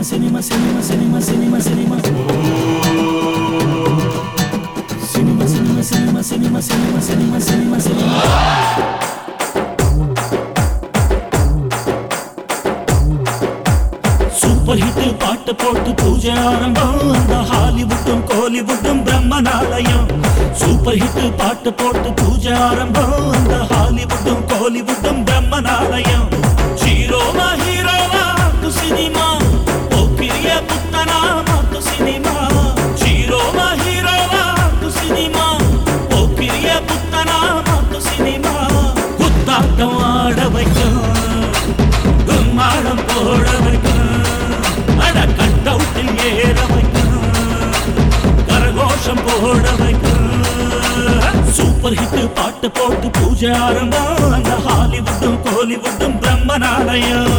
cinema cinema cinema cinema cinema cinema cinema cinema cinema cinema cinema cinema cinema cinema super hit பாட்டு போட்டு பூஜை ஆரம்பம் அந்த ஹாலிவுட்டும் கோலிவுட்டும் பிரம்மனாலயம் super hit பாட்டு போட்டு பூஜை ஆரம்பம் அந்த ஹாலிவுட்டும் கோலிவுட்டும் பிரம்மனாலயம் ஹீரோவா ஹீரோவா மாத்து சினிமா போக்கிரிய புத்தனா மாத்து சினிமா ஹீரோவா ஹீரோவா மாத்து சினிமா போக்கிரிய புத்தனா மாத்து சினிமா குத்தாட்டம் ஆட வைக்கும் கும்மாளம் போட வைக்கும் அட கட்டவுட்டில் ஏற வைக்கும் கரகோஷம் போட வைக்கும் சூப்பர் ஹிட் பாட்டு போட்டு பூஜை ஆரம்பம் அந்த ஹாலிவுட்டும் கோலிவுட்டும் பிரம்மனாலயம்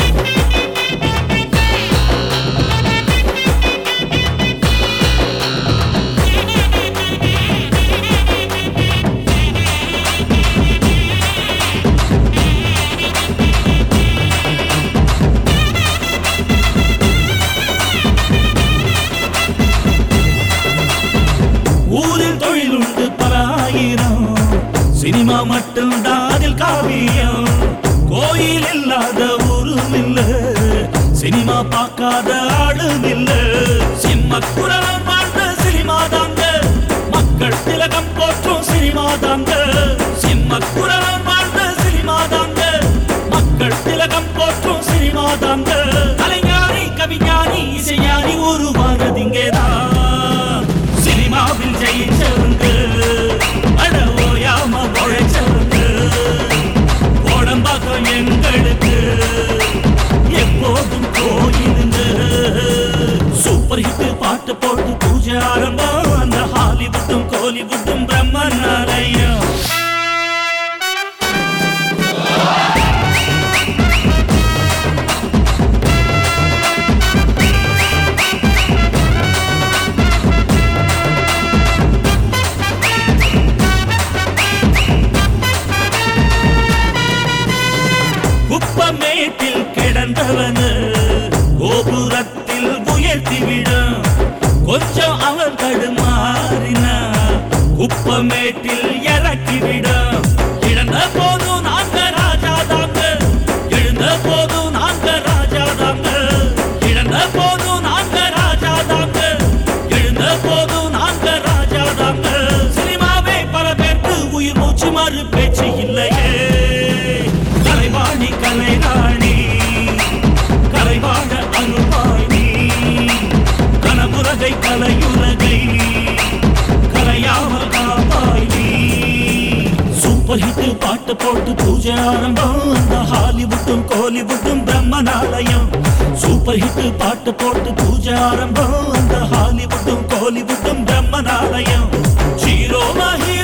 ஊரில் தொழில் உண்டு பல ஆயிரம் சினிமா மட்டும்தான் அதில் காவியம் கோயில் இல்லாத ஊரும் இல்ல சினிமா பார்க்காத ஆளும் இல்ல சிம்ம குரலம் வாழ்ந்த சினிமா தாங்க மக்கள் திலகம் போற்றும் சினிமா தாங்க சிம்ம குரலம் வாழ்ந்த சினிமா தாங்க மக்கள் திலகம் போற்றும் சினிமா தாங்க கலைஞானி கவிஞானி இசைஞானி உருவானதிங்கேதான் சினிமாவில் ஜெயிச்சவங்க அட ஓயாம உழைச்சவங்க உடம்பாக்கம் எங்களுக்கு எப்போதும் கோயிலுங்க சூப்பர் ஹிட் பாட்டு போட்டு பூஜை ஆரம்பம் அந்த ஹாலிவுட்டும் கோலிவுட்டும் பிரம்மனாலயம் குப்பமேட்டில் கிடந்தவனு கோபுரத்தில் உயர்த்திவிடும் கொஞ்சம் அவன் தடுமாறினா குப்பமேட்டில் இறக்கிவிடும் இழந்த போதும் நாங்க ராஜா தாங்க எழுந்த போதும் நாங்க ராஜா தாங்க இழந்த போதும் நாங்க ராஜா தாங்க எழுந்த போதும் நாங்க ராஜா தாங்க சினிமாவே பல பேருக்கு உயிர் மூச்சு மாறு பேச்சு இல்லையே கலைவாணி கலைராணி கலைவாழ அருள்வாணி கனமுரகை கலையுலகை கலையாமல் காப்பாய் நீ சூப்பர் ஹிட் பாட்டு போட்டு பூஜை ஆரம்பம் அந்த ஹாலிவுட்டும் கோலிவுட்டும் பிரம்மனாலயம் சூப்பர் ஹிட் பாட்டு போட்டு பூஜை ஆரம்பம் அந்த ஹாலிவுட்டும் கோலிவுட்டும் பிரம்மனாலயம் ஹீரோவா ஹீரோ